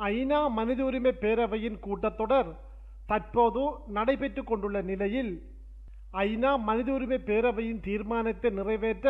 ஐநா மனித உரிமை பேரவையின் கூட்டத்தொடர் தற்போது நடைபெற்றுக் கொண்டுள்ள நிலையில் ஐநா மனித உரிமை பேரவையின் தீர்மானத்தை நிறைவேற்ற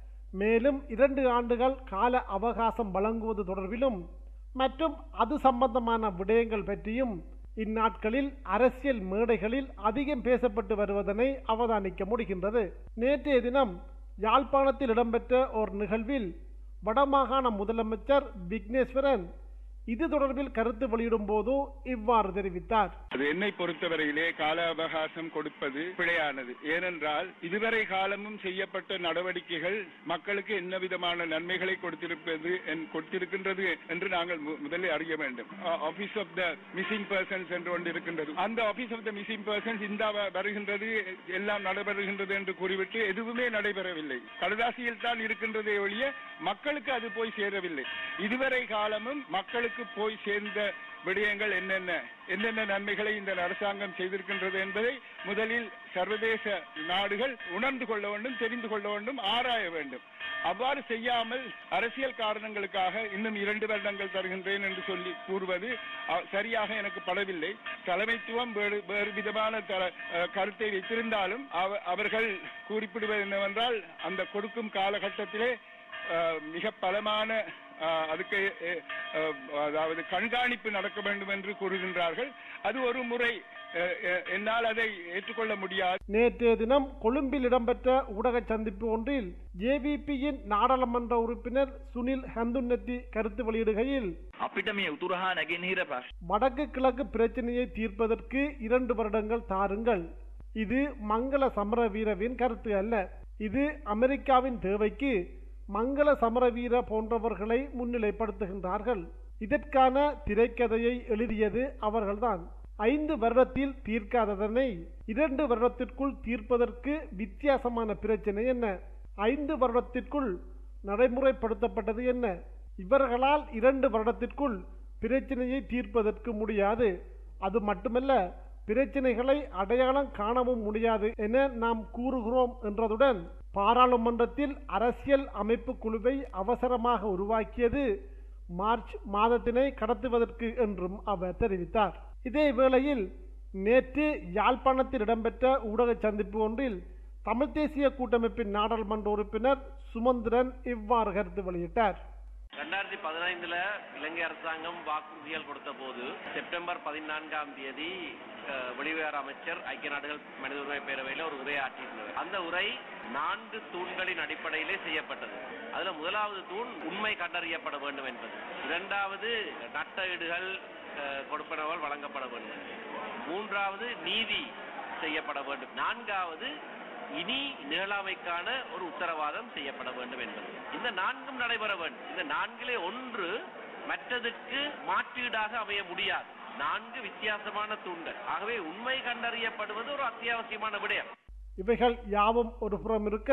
மேலும் இரண்டு ஆண்டுகள் கால அவகாசம் வழங்குவது தொடர்பிலும் மற்றும் அது சம்பந்தமான விடயங்கள் பற்றியும் இந்நாட்களில் அரசியல் மேடைகளில் அதிகம் பேசப்பட்டு வருவதனை அவதானிக்க முடிகின்றது நேற்றைய தினம் யாழ்ப்பாணத்தில் இடம்பெற்ற ஒரு நிகழ்வில் வடமாகாண முதலமைச்சர் விக்னேஸ்வரன் இது தொடர்பில் கருத்து வெளியிடும் போது இவ்வாறு தெரிவித்தார் அது என்னை பொறுத்தவரையிலே கால அவகாசம் கொடுப்பது பிழையானது ஏனென்றால் இதுவரை காலமும் செய்யப்பட்ட நடவடிக்கைகள் மக்களுக்கு என்ன விதமான நன்மைகளை கொடுத்திருப்பது என்- கொடுத்திருக்கின்றது என்று நாங்கள் மு- முதலில் அறிய வேண்டும் office of the missing persons என்று ஒன்று இருக்கின்றது அந்த office of the missing persons இந்த வ- வருகின்றது எல்லாம் நடைபெறுகின்றது என்று கூறிவிட்டு எதுவுமே நடைபெறவில்லை கடதாசியில் தான் இருக்கின்றதே ஒழிய மக்களுக்கு அது போய் சேரவில்லை இதுவரை காலமும் மக்களுக்கு போய் சேர்ந்த விடயங்கள் என்னென்ன என்னென்ன நன்மைகளை இந்த அரசாங்கம் செய்திருக்கின்றது என்பதை முதலில் சர்வதேச நாடுகள் உணர்ந்து கொள்ள வேண்டும் தெரிந்து கொள்ள வேண்டும் ஆராய வேண்டும் அவ்வாறு செய்யாமல் அரசியல் காரணங்களுக்காக இன்னும் இரண்டு வருடங்கள் தருகின்றேன் என்று சொல்லி கூறுவது அ, சரியாக எனக்கு படவில்லை தலைமைத்துவம் வேறு வேறு விதமான த- அ, கருத்தை வைத்திருந்தாலும் அவ- அவர்கள் குறிப்பிடுவது என்னவென்றால் அந்த கொடுக்கும் காலகட்டத்திலே அ, மிக பலமான அ, அதுக்கு எ, அ, அதாவது கண்காணிப்பு நடக்க வேண்டும் என்று கூறுகின்றார்கள் அது ஒரு முறை அ, அ, என்னால் அதை ஏற்றுக்கொள்ள முடியாது நேற்றைய தினம் கொழும்பில் இடம்பெற்ற ஊடக சந்திப்பு ஒன்றில் ஜேவிபியின் நாடாளுமன்ற உறுப்பினர் சுனில் ஹந்துன்னத்தி கருத்து வெளியிடுகையில் අපිට මේ උතුරහා නැගෙනහිර ප්‍රශ් வடக்கு கிழக்கு பிரச்சனையை தீர்ப்பதற்கு இரண்டு வருடங்கள் தாருங்கள் இது மங்கள சமரவீரவின் கருத்து அல்ல இது அமெரிக்காவின் தேவைக்கு மங்கள சமரவீர போன்றவர்களை முன்னிலைப்படுத்துகின்றார்கள் இதற்கான திரைக்கதையை எழுதியது அவர்கள்தான் ஐந்து வருடத்தில் தீர்க்காததனை இரண்டு வருடத்திற்குள் தீர்ப்பதற்கு வித்தியாசமான பிரச்சனை என்ன ஐந்து வருடத்திற்குள் நடைமுறைப்படுத்தப்பட்டது என்ன இவர்களால் இரண்டு வருடத்திற்குள் பிரச்சனையை தீர்ப்பதற்கு முடியாது அது மட்டுமல்ல பிரச்சனைகளை அடையாளம் காணவும் முடியாது என நாம் கூறுகிறோம் என்றதுடன் பாராளுமன்றத்தில் அரசியல் அமைப்பு குழுவை அவசரமாக உருவாக்கியது மார்ச் மாதத்தினை கடத்துவதற்கு என்றும் அவர் தெரிவித்தார் இதே வேளையில் நேற்று யாழ்ப்பாணத்தில் இடம்பெற்ற ஊடக சந்திப்பு ஒன்றில் தமிழ் தேசிய கூட்டமைப்பின் நாடாளுமன்ற உறுப்பினர் சுமந்திரன் இவ்வாறு கருத்து வெளியிட்டார் ரெண்டாயிரத்தி பதினைந்துல இலங்கை அரசாங்கம் வாக்குறுதிகள் கொடுத்த போது செப்டம்பர் பதினான்காம் தேதி அஹ், வெளிவிவகார அமைச்சர் ஐக்கிய நாடுகள் மனித உரிமை பேரவையில் ஒரு உரை ஆற்றியிருந்தவர் அந்த உரை நான்கு தூண்களின் அடிப்படையிலே செய்யப்பட்டது அதுல முதலாவது தூண் உண்மை கண்டறியப்பட வேண்டும் என்பது இரண்டாவது நட்டஈடுகள் அஹ், கொடுப்பனவர்கள் வழங்கப்பட வேண்டும் மூன்றாவது நீதி செய்யப்பட வேண்டும் நான்காவது இனி நிகழாமைக்கான ஒரு உத்தரவாதம் செய்யப்பட வேண்டும் என்பது இந்த நான்கும் நடைபெற வேண்டும் இந்த நான்கிலே ஒன்று மற்றதுக்கு மாற்றீடாக அமைய முடியாது நான்கு வித்தியாசமான தூண்கள் ஆகவே உண்மை கண்டறியப்படுவது ஒரு அத்தியாவசியமான விடயம் இவைகள் யாவும் ஒரு புறம் இருக்க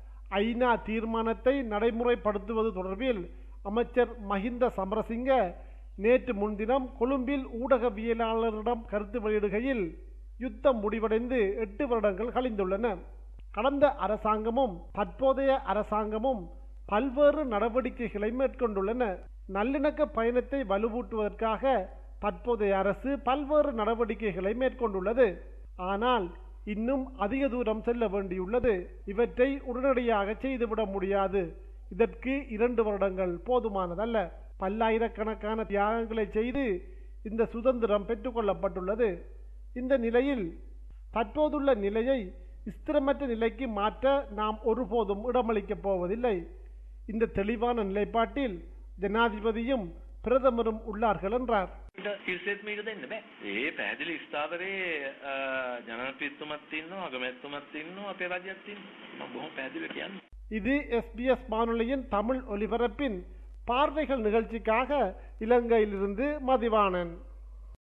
ஐநா தீர்மானத்தை நடைமுறைப்படுத்துவது தொடர்பில் அமைச்சர் மஹிந்த சமரசிங்க நேற்று முன்தினம் கொழும்பில் ஊடகவியலாளரிடம் கருத்து வெளியிடுகையில் யுத்தம் முடிவடைந்து எட்டு வருடங்கள் கழிந்துள்ளன கடந்த அரசாங்கமும் தற்போதைய அரசாங்கமும் பல்வேறு நடவடிக்கைகளை மேற்கொண்டுள்ளன நல்லிணக்க பயணத்தை வலுவூட்டுவதற்காக தற்போதைய அரசு பல்வேறு நடவடிக்கைகளை மேற்கொண்டுள்ளது ஆனால் இன்னும் அதிக தூரம் செல்ல வேண்டியுள்ளது இவற்றை உடனடியாக செய்துவிட முடியாது இதற்கு இரண்டு வருடங்கள் போதுமானதல்ல பல்லாயிரக்கணக்கான தியாகங்களை செய்து இந்த சுதந்திரம் பெற்றுக்கொள்ளப்பட்டுள்ளது இந்த நிலையில் தற்போதுள்ள நிலையை ஸ்திரமற்ற நிலைக்கு மாற்ற நாம் ஒருபோதும் இடமளிக்கப் போவதில்லை இந்த தெளிவான நிலைப்பாட்டில் ஜனாதிபதியும் பிரதமரும் உள்ளார்கள் என்றார் කිසිත් මීට දෙන්න බෑ. ඒ පැහැදිලි ස්ථාවරේ ජනපතිතුමත් ඉන්නවා අගමැතිතුමත් ඉන්නවා අපේ රජයත් ඉන්නවා. මම බොහොම පැහැදිලිව කියන්නේ. இது எஸ்பிஎஸ் வானொலியின் தமிழ் ஒலிபரப்பின் பார்வைகள் நிகழ்ச்சிக்காக இலங்கையிலிருந்து மதிவாணன்